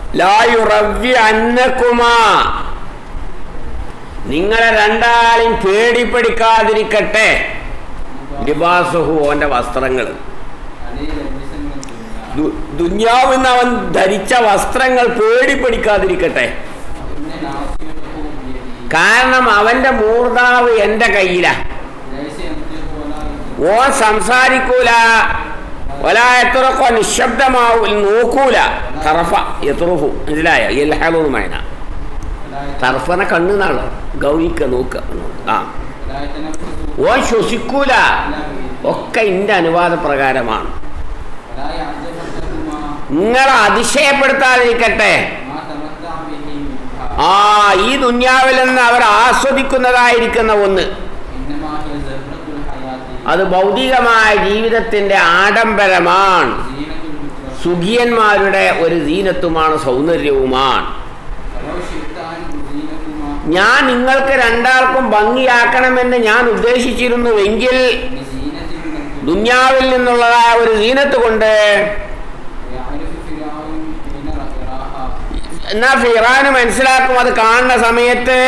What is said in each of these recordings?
ലായുറവ്യ അന്നക്കുമാ നിങ്ങളെ രണ്ടാളെയും പേടിപ്പിടിക്കാതിരിക്കട്ടെ ലിബാസുഹു ഓന്റെ വസ്ത്രങ്ങൾ ദു- ദുന്യാവെന്ന് അവൻ ധരിച്ച വസ്ത്രങ്ങൾ പേടിപ്പിടിക്കാതിരിക്കട്ടെ കാരണം അവന്റെ മൂർധാവ് എന്റെ കയ്യിലാ ഓൻ സംസാരിക്കൂല ഒലാ എത്രക്കോ നിശബ്ദമാവൂ നോക്കൂല തറഫ എത്തുറുഫു മനസ്സിലായ എൽഹലുമേന തറഫന കണ്ണുന്നാണോ ഗൗരിക്ക നോക്ക ആ ഓൻ ശ്വസിക്കൂല ഒക്കെ ഇന്റെ അനുവാദ പ്രകാരമാണ് നിങ്ങളെ അതിശയപ്പെടുത്താതിരിക്കട്ടെ ആ ഈ ദുന്യാവിൽ നിന്ന് അവർ ആസ്വദിക്കുന്നതായിരിക്കുന്ന ഒന്ന് അത് ഭൗതികമായ ജീവിതത്തിന്റെ ആഡംബരമാണ് സുഖിയന്മാരുടെ ഒരു ദീനത്തുമാണ് സൗന്ദര്യവുമാണ് ഞാൻ നിങ്ങൾക്ക് രണ്ടാൾക്കും ഭംഗിയാക്കണമെന്ന് ഞാൻ ഉദ്ദേശിച്ചിരുന്നുവെങ്കിൽ ദുന്യാവിൽ നിന്നുള്ളതായ ഒരു ദീനത്ത് കൊണ്ട് എന്നാ ഫിറാന് മനസ്സിലാക്കും അത് കാണുന്ന സമയത്ത്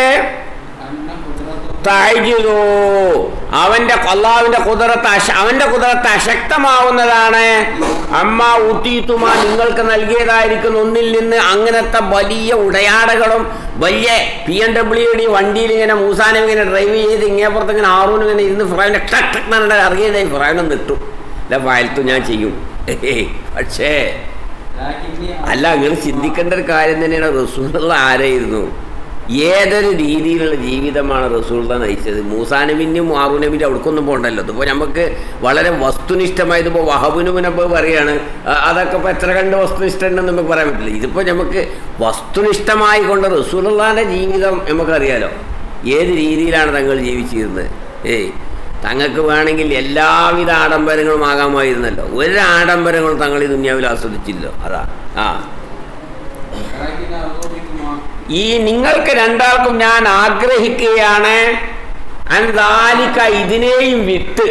താഴ്ചതോ അവന്റെ അള്ളാവിന്റെ കുതിരത്ത് അശ അവന്റെ കുതിരത്ത് അശക്തമാവുന്നതാണ് അമ്മ ഊട്ടിത്തുമ നിങ്ങൾക്ക് നൽകിയതായിരിക്കുന്ന ഒന്നിൽ നിന്ന് അങ്ങനത്തെ വലിയ ഉടയാടകളും വലിയ പി എം ഡബ്ല്യു ഡി വണ്ടിയിൽ ഇങ്ങനെ മൂസാനം ഇങ്ങനെ ഡ്രൈവ് ചെയ്ത് ഇങ്ങേപ്പുറത്ത് ഇങ്ങനെ ആറൂനും ഇങ്ങനെ ഇരുന്ന് ഫിറാവിനെ ടക് ടക് എന്നാണ് അറിയതായി ഫിറാവിനെ ഇട്ടു അല്ല വയലത്തു ഞാൻ ചെയ്യും പക്ഷേ അല്ല നിങ്ങൾ ചിന്തിക്കേണ്ട ഒരു കാര്യം തന്നെയാണ് റസൂലുള്ള ആരായിരുന്നു ഏതൊരു രീതിയിലുള്ള ജീവിതമാണ് റസൂള്ള നയിച്ചത് മൂസാനബിനും മാറൂനബിൻ്റെ അവിടേക്കൊന്നും പോകണ്ടല്ലോ ഇതിപ്പോൾ നമുക്ക് വളരെ വസ്തുനിഷ്ഠമായത് ഇപ്പോൾ വഹബുനുവിനപ്പോൾ പറയാണ് അ- അതൊക്കെ ഇപ്പോൾ എത്ര കണ്ട് വസ്തുനിഷ്ഠ ഉണ്ടെന്ന് നമുക്ക് പറയാൻ പറ്റില്ല ഇതിപ്പോൾ നമുക്ക് വസ്തുനിഷ്ഠമായി കൊണ്ട് റസൂലുള്ളാൻ്റെ ജീവിതം നമുക്കറിയാലോ ഏത് രീതിയിലാണ് തങ്ങൾ ജീവിച്ചിരുന്നത് ഏയ് തങ്ങൾക്ക് വേണമെങ്കിൽ എല്ലാവിധ ആഡംബരങ്ങളും ആകാമായിരുന്നല്ലോ ഒരു ആഡംബരങ്ങളും തങ്ങൾ ഈ ദുന്യാവിൽ ആസ്വദിച്ചില്ലോ അതാ ആ ഈ നിങ്ങൾക്ക് രണ്ടാൾക്കും ഞാൻ ആഗ്രഹിക്കുകയാണ് അൻദാലിക്ക ഇതിനെയും വിട്ട്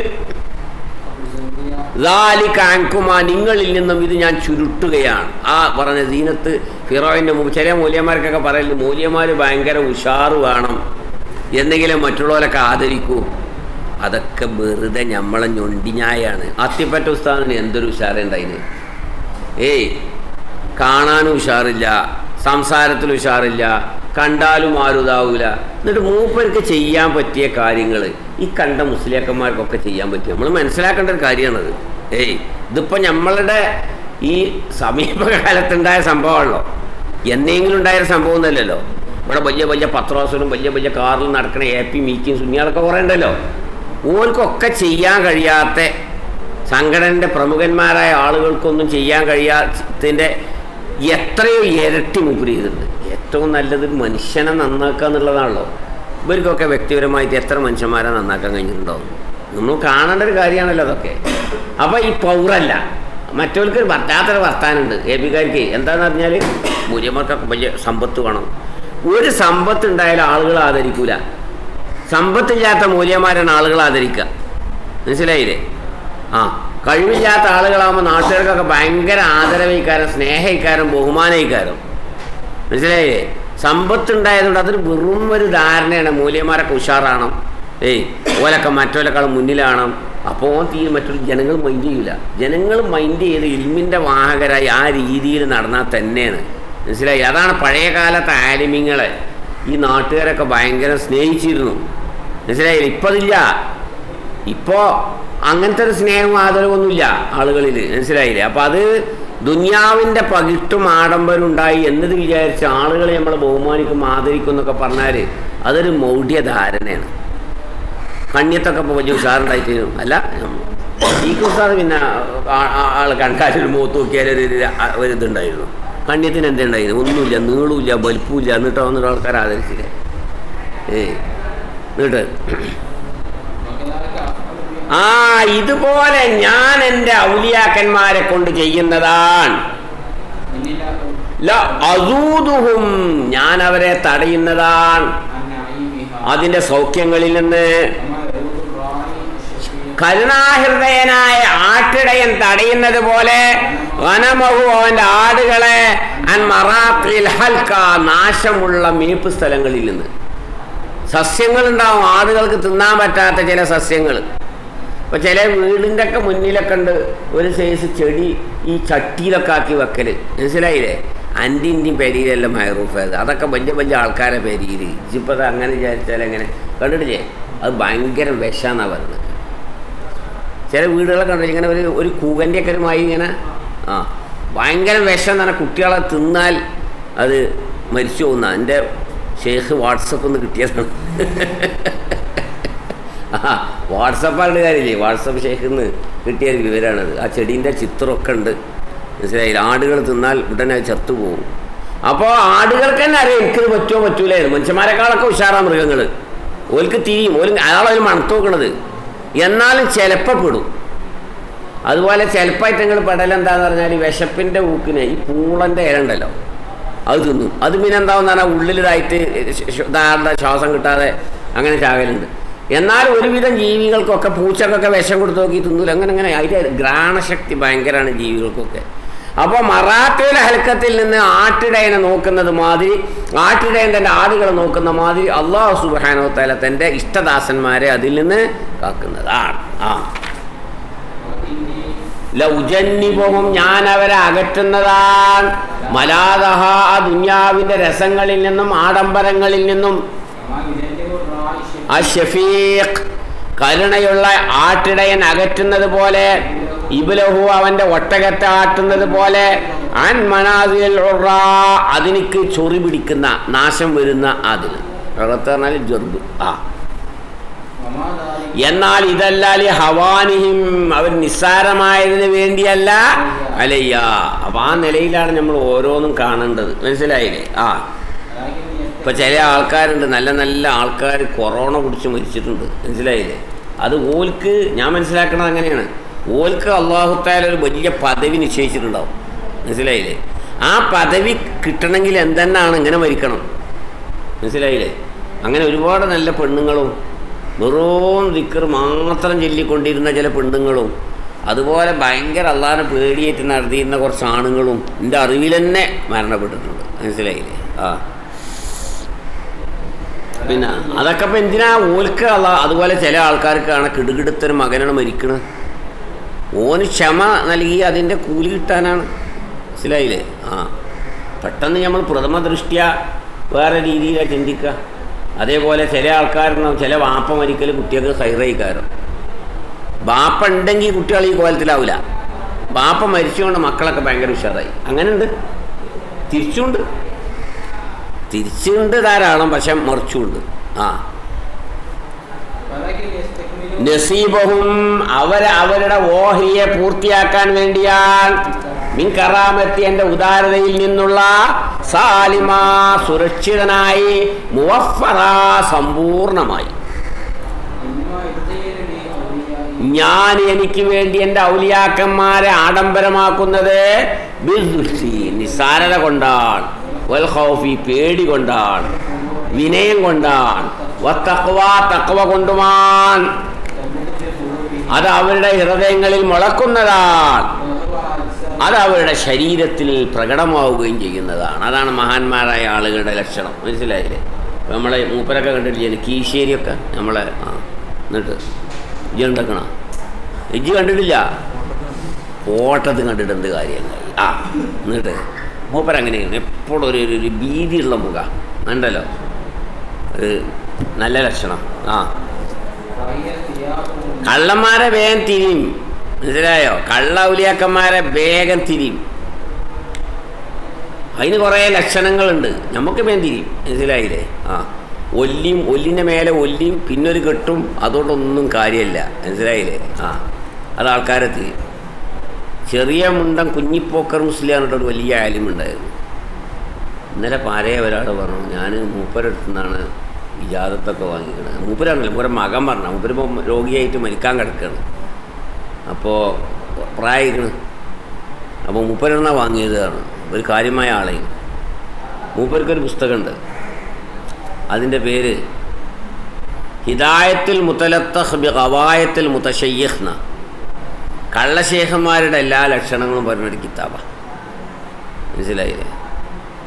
ദാലിക്ക അൻകുമാ നിങ്ങളിൽ നിന്നും ഇത് ഞാൻ ചുരുട്ടുകയാണ് ആ പറഞ്ഞ ദീനത്ത് ഫിറോയിൻ്റെ മുമ്പ് ചില മൂല്യന്മാർക്കൊക്കെ പറയല് മൂല്യന്മാർ ഭയങ്കര ഉഷാറ് വേണം എന്നെങ്കിലും മറ്റുള്ളവരൊക്കെ ആദരിക്കൂ അതൊക്കെ വെറുതെ ഞമ്മളെ ഞൊണ്ടിഞ്ഞായാണ് അത്തിപ്പറ്റ ഉസ്താദിന് എന്തൊരു ഉഷാറുണ്ടായിന് ഏയ് കാണാനും ഉഷാറില്ല സംസാരത്തിൽ ഉഷാറില്ല കണ്ടാലും ആരുതാവൂല എന്നിട്ട് മൂപ്പർക്ക് ചെയ്യാൻ പറ്റിയ കാര്യങ്ങൾ ഈ കണ്ട മുസ്ലിയാക്കന്മാർക്കൊക്കെ ചെയ്യാൻ പറ്റും നമ്മൾ മനസ്സിലാക്കേണ്ട ഒരു കാര്യമാണത് ഏയ് ഇതിപ്പോൾ നമ്മളുടെ ഈ സമീപകാലത്തുണ്ടായ സംഭവമാണല്ലോ എന്നെങ്കിലും ഉണ്ടായ സംഭവം ഒന്നുമല്ലല്ലോ ഇവിടെ വലിയ വലിയ പത്രോസനും വലിയ വലിയ കാറിൽ നടക്കണ എ പി മീറ്റിംഗ് സുന്നികളൊക്കെ കുറേ ഉണ്ടല്ലോ ഓർക്കൊക്കെ ചെയ്യാൻ കഴിയാത്ത സംഘടനയുടെ പ്രമുഖന്മാരായ ആളുകൾക്കൊന്നും ചെയ്യാൻ കഴിയാത്തതിൻ്റെ എത്രയോ ഇരട്ടി മുപ്പര് ചെയ്തിട്ടുണ്ട് ഏറ്റവും നല്ലത് മനുഷ്യനെ നന്നാക്കുക എന്നുള്ളതാണല്ലോ ഇവർക്കൊക്കെ വ്യക്തിപരമായിട്ട് എത്ര മനുഷ്യന്മാരെ നന്നാക്കാൻ കഴിഞ്ഞിട്ടുണ്ടാവും നമ്മൾ കാണേണ്ട ഒരു കാര്യമാണല്ലോ അതൊക്കെ അപ്പോൾ ഈ പൗരല്ല മറ്റവർക്ക് പറ്റാത്തൊരു വർത്താനുണ്ട് എ പിക്കാർക്ക് എന്താണെന്ന് പറഞ്ഞാൽ മൂല്യന്മാർക്കൊക്കെ വലിയ സമ്പത്ത് വേണം ഒരു സമ്പത്ത് ഉണ്ടായാലും ആളുകൾ ആദരിക്കൂല സമ്പത്തില്ലാത്ത മൂല്യന്മാരാണ് ആളുകൾ ആദരിക്കുക മനസ്സിലായില്ലേ ആ കഴിവില്ലാത്ത ആളുകളാകുമ്പോൾ നാട്ടുകാർക്കൊക്കെ ഭയങ്കര ആദരവിക്കാരും സ്നേഹയിക്കാരും ബഹുമാനയിക്കാരും മനസ്സിലായില്ലേ സമ്പത്തുണ്ടായതുകൊണ്ട് അതൊരു വെറും ഒരു ധാരണയാണ് മൂല്യന്മാരൊക്കെ ഉഷാറാണ് ഏയ് ഓലൊക്കെ മറ്റോലക്കാളും മുന്നിലാണ് അപ്പോൾ തീ മറ്റൊരു ജനങ്ങൾ മൈൻഡ് ചെയ്യില്ല ജനങ്ങൾ മൈൻഡ് ചെയ്ത് ഇൽമിൻ്റെ വാഹകരായി ആ രീതിയിൽ നടന്നാൽ തന്നെയാണ് മനസ്സിലായി അതാണ് പഴയ കാലത്തെ ആലിമ്യങ്ങളെ ഈ നാട്ടുകാരൊക്കെ ഭയങ്കര സ്നേഹിച്ചിരുന്നു മനസ്സിലായില്ല ഇപ്പം അതില്ല ഇപ്പോൾ അങ്ങനത്തെ ഒരു സ്നേഹവും ആദരവൊന്നുമില്ല ആളുകളിൽ മനസ്സിലായില്ലേ അപ്പം അത് ദുന്യാവിൻ്റെ പകിട്ടും ആഡംബരം ഉണ്ടായി എന്നത് വിചാരിച്ച് ആളുകളെ നമ്മൾ ബഹുമാനിക്കും ആദരിക്കും എന്നൊക്കെ പറഞ്ഞാൽ അതൊരു മൗഢ്യ ധാരണയാണ് കണ്യത്തൊക്കെ ഇപ്പോൾ വലിയ ഉഷാറുണ്ടായിട്ട് അല്ല ഈ ഉഷാർ പിന്നെ ആ- ആ- ആൾ കണക്കാരൊരു മുഖത്ത് നോക്കിയാൽ ഒരു ഒരു- ഒരു ഇതുണ്ടായിരുന്നു കണ്യത്തിന് എന്തുണ്ടായിരുന്നു ഒന്നുമില്ല നീളമില്ല വലിപ്പമില്ല എന്നിട്ടോ വന്നിട്ട് ആൾക്കാർ ആദരിച്ചില്ലേ ഏയ് എന്നിട്ട് ആ ഇതുപോലെ ഞാൻ എൻ്റെ ഔലിയാക്കന്മാരെ കൊണ്ട് ചെയ്യുന്നതാണ് ല അസൂതുഹും ഞാൻ അവരെ തടയുന്നതാണ് അതിൻ്റെ സൗഖ്യങ്ങളിൽ നിന്ന് കരുണാഹൃദയനായ ആട്ടിടയൻ തടയുന്നത് പോലെ വനമഹു അവൻ്റെ ആടുകളെ അൻ മറാത്തിൽ ഹൽക്ക നാശമുള്ള മേപ്പ് സ്ഥലങ്ങളിൽ നിന്ന് സസ്യങ്ങളുണ്ടാവും ആടുകൾക്ക് തിന്നാൻ പറ്റാത്ത ചില സസ്യങ്ങൾ ഇപ്പോൾ ചില വീടിൻ്റെ ഒക്കെ മുന്നിലൊക്കെ ഉണ്ട് ഒരു സൈസ് ചെടി ഈ ചട്ടിയിലൊക്കെ ആക്കി വെക്കൽ മനസ്സിലായില്ലേ അൻ്റെ ഇൻ്റെയും പെരിയിലെല്ലാം മൈറൂഫേത് അതൊക്കെ വലിയ വലിയ ആൾക്കാരെ പെരിയിൽ ഇപ്പം അത് അങ്ങനെ വിചാരിച്ചാൽ എങ്ങനെ കണ്ടിട്ടില്ലേ അത് ഭയങ്കര വിഷാന്നാണ് പറയുന്നത് ചില വീടുകളൊക്കെ ഉണ്ട് ഇങ്ങനെ ഒരു ഒരു കൂകൻ്റെയൊക്കെ ഒരു മായി ഇങ്ങനെ ആ ഭയങ്കര വിഷം തന്നെ കുട്ടികളെ തിന്നാൽ അത് മരിച്ചു പോകുന്ന എൻ്റെ ഷെയ്ഖ് വാട്സപ്പ് നിന്ന് കിട്ടിയതാണ് ആ വാട്സപ്പായിട്ട് കാര്യമില്ലേ വാട്സപ്പ് ഷെയ്ഖിൽ നിന്ന് കിട്ടിയ ഒരു വിവരമാണത് ആ ചെടീൻ്റെ ചിത്രമൊക്കെ ഉണ്ട് മനസ്സിലായില്ല ആടുകൾ തിന്നാൽ ഉടനെ അത് ചത്തുപോകും അപ്പോൾ ആടുകൾക്ക് തന്നെ അറിയാം എനിക്കത് പറ്റുമോ പറ്റൂലായിരുന്നു മനുഷ്യന്മാരെക്കാളൊക്കെ ഉഷാറാ മൃഗങ്ങൾ ഓൽക്ക് തിരിയും ഓല് അയാളൊരു മണത്ത് നോക്കണത് എന്നാലും ചിലപ്പോൾ പെടും അതുപോലെ ചിലപ്പോൾ ഐറ്റങ്ങൾ പെടലെന്താന്ന് പറഞ്ഞാൽ ഈ വിശപ്പിൻ്റെ ഊക്കിന് ഈ പൂളൻ്റെ ഇല ഉണ്ടല്ലോ അത് തിന്നും അത് പിന്നെ എന്താണെന്ന് പറഞ്ഞാൽ ഉള്ളിലിതായിട്ട് ഇതാരുടെ ശ്വാസം കിട്ടാതെ അങ്ങനെ ചാകലുണ്ട് എന്നാൽ ഒരുവിധം ജീവികൾക്കൊക്കെ പൂച്ചക്കൊക്കെ വിഷം കൊടുത്ത് നോക്കി തിന്നൂല അങ്ങനെ അങ്ങനെ അതിൻ്റെ ഘ്രാണശക്തി ഭയങ്കരമാണ് ജീവികൾക്കൊക്കെ അപ്പോൾ മറാത്തയുടെ ഹൽക്കത്തിൽ നിന്ന് ആട്ടിടയനെ നോക്കുന്നത് മാതിരി ആട്ടിടയൻ തൻ്റെ ആടുകളെ നോക്കുന്ന മാതിരി അള്ളാഹു സുബാനോ തല തൻ്റെ ഇഷ്ടദാസന്മാരെ അതിൽ നിന്ന് കാക്കുന്നതാണ് ആ ലൗജന്നിബഹും ഞാൻ അവരെ അകറ്റുന്നതാണ് മലാദഹ ആ ദുന്യാവിൻ്റെ രസങ്ങളിൽ നിന്നും ആഡംബരങ്ങളിൽ നിന്നും ആ ഷഫീഖ് കരുണയുള്ള ആട്ടിടയൻ അകറ്റുന്നത് പോലെ ഇബുലഹു അവന്റെ ഒട്ടകത്തെ ആട്ടുന്നത് പോലെ അൻ മനാദിൽ അതിനിക്ക് ചൊറി പിടിക്കുന്ന നാശം വരുന്ന അതിന് അകത്ത് പറഞ്ഞാൽ ജർബ് ആ എന്നാൽ ഇതല്ലാലി ഹവാനിഹിം അവർ നിസ്സാരമായതിന് വേണ്ടിയല്ല അലയ്യ അപ്പൊ ആ നിലയിലാണ് നമ്മൾ ഓരോന്നും കാണേണ്ടത് മനസ്സിലായില്ലേ ആ ഇപ്പൊ ചില ആൾക്കാരുണ്ട് നല്ല നല്ല ആൾക്കാർ കൊറോണ പിടിച്ച് മരിച്ചിട്ടുണ്ട് മനസ്സിലായില്ലേ അത് ഓൽക്ക് ഞാൻ മനസ്സിലാക്കണത് അങ്ങനെയാണ് ഓൽക്ക് അള്ളാഹുത്താല ഒരു വലിയ പദവി നിശ്ചയിച്ചിട്ടുണ്ടാവും മനസ്സിലായില്ലേ ആ പദവി കിട്ടണമെങ്കിൽ എന്തെന്നാണ് ഇങ്ങനെ മരിക്കണം മനസ്സിലായില്ലേ അങ്ങനെ ഒരുപാട് നല്ല പെണ്ണുങ്ങളും വെറും ദിക്കർ മാത്രം ചൊല്ലിക്കൊണ്ടിരുന്ന ചില പെണ്ണുങ്ങളും അതുപോലെ ഭയങ്കര അള്ളാഹിനെ പേടിയേറ്റ് നടത്തിയിരുന്ന കുറച്ച് ആണുങ്ങളും എൻ്റെ അറിവിൽ തന്നെ മരണപ്പെട്ടിട്ടുണ്ട് മനസ്സിലായില്ലേ ആ പിന്നെ അതൊക്കെ ഇപ്പം എന്തിനാ ഓൽക്ക് അല്ല അതുപോലെ ചില ആൾക്കാർക്കാണ് കിടുകിടുത്തൊരു മകനാണ് മരിക്കണത് ഓന് ക്ഷമ നൽകി അതിൻ്റെ കൂലി കിട്ടാനാണ് മനസ്സിലായില്ലേ ആ പെട്ടെന്ന് നമ്മൾ പ്രഥമ ദൃഷ്ട്യ വേറെ രീതിയിലാണ് ചിന്തിക്കുക അതേപോലെ ചില ആൾക്കാരുണ്ടാവും ചില വാപ്പ മരിക്കൽ കുട്ടികൾക്ക് ഹൈറയിക്കാരം ബാപ്പ ഉണ്ടെങ്കിൽ കുട്ടികൾ ഈ കോലത്തിലാവില്ല ബാപ്പ മരിച്ചുകൊണ്ട് മക്കളൊക്കെ ഭയങ്കര ഉഷാറായി അങ്ങനെയുണ്ട് തിരിച്ചുണ്ട് തിരിച്ചുണ്ട് ധാരാളം പക്ഷെ മറിച്ചുണ്ട് ആ നസീബഹും അവർ അവരുടെ ഓഹരിയെ പൂർത്തിയാക്കാൻ വേണ്ടിയാൽ മിൻ കറാമത്തി എൻ്റെ ഉദാരതയിൽ നിന്നുള്ള സാലിമ സുരക്ഷിതനായി മുവഫറ സമ്പൂർണമായി ഞാൻ എനിക്ക് വേണ്ടി എൻ്റെ ഔലിയാക്കന്മാരെ ആഡംബരമാക്കുന്നത് ബിദ്ദുഷ്ടി നിസ്സാരത കൊണ്ടാണ് വൽ ഖൗഫി പേടി കൊണ്ടാണ് വിനയം കൊണ്ടാണ് വത്തഖ്വ തഖ്വ കൊണ്ടുമാൻ അത് അവരുടെ ഹൃദയങ്ങളിൽ മുളക്കുന്നതാണ് അത് അവരുടെ ശരീരത്തിൽ പ്രകടമാവുകയും ചെയ്യുന്നതാണ് അതാണ് മഹാന്മാരായ ആളുകളുടെ ലക്ഷണം മനസ്സിലായില്ലേ ഇപ്പം നമ്മളെ മൂപ്പരൊക്കെ കണ്ടിട്ടില്ലേ കീശേരിയൊക്കെ നമ്മളെ ആ എന്നിട്ട് ഇജ്ജ് ഉണ്ടാക്കണ ഇജ്ജ് കണ്ടിട്ടില്ല ഓട്ടത്ത് കണ്ടിട്ട് എന്ത് കാര്യങ്ങൾ ആ എന്നിട്ട് മൂപ്പർ അങ്ങനെയാണ് എപ്പോഴും ഒരു ഒരു- ഒരു ഭീതിയുള്ള മുഖ ഉണ്ടല്ലോ ഒരു നല്ല ലക്ഷണം ആ കള്ളന്മാരെ വേഗം തിരിയും മനസ്സിലായോ കള്ള ഔലിയാക്കന്മാരെ വേഗം തിരിയും അതിന് കുറേ ലക്ഷണങ്ങളുണ്ട് നമുക്ക് വേഗം തിരിയും മനസ്സിലായില്ലേ ആ ഒല്ലിയും ഒല്ലിൻ്റെ മേലെ ഒല്ലിയും പിന്നൊരു കെട്ടും അതുകൊണ്ടൊന്നും കാര്യമില്ല മനസ്സിലായില്ലേ ആ അത് ആൾക്കാരെ തിരിയും ചെറിയ മുണ്ടൻ കുഞ്ഞിപ്പോക്കർ മുസ്ലിം പറഞ്ഞിട്ട് ഒരു വലിയ ആലിമുണ്ടായിരുന്നു ഇന്നലെ പാരയെ ഒരാൾ പറഞ്ഞു ഞാൻ മൂപ്പരടുത്തു നിന്നാണ് ഇജാദത്തൊക്കെ വാങ്ങിക്കണത് മൂപ്പരാണല്ലോ മൂപ്പര മകൻ പറഞ്ഞ മൂപ്പരിപ്പം രോഗിയായിട്ട് മരിക്കാൻ കിടക്കുകയാണ് അപ്പോൾ പ്രായമാണ് അപ്പോൾ മൂപ്പരെന്നാ വാങ്ങിയതാണ് ഒരു കാര്യമായ ആളെ മൂപ്പർക്കൊരു പുസ്തകമുണ്ട് അതിൻ്റെ പേര് ഹിദായത്തിൽ മുത്തലത്തഹ് ബി ഖവായത്തിൽ മുത്തശയ്യഹ്ന കള്ളശേഖന്മാരുടെ എല്ലാ ലക്ഷണങ്ങളും പറഞ്ഞൊരു കിതാബ മനസ്സിലായില്ലേ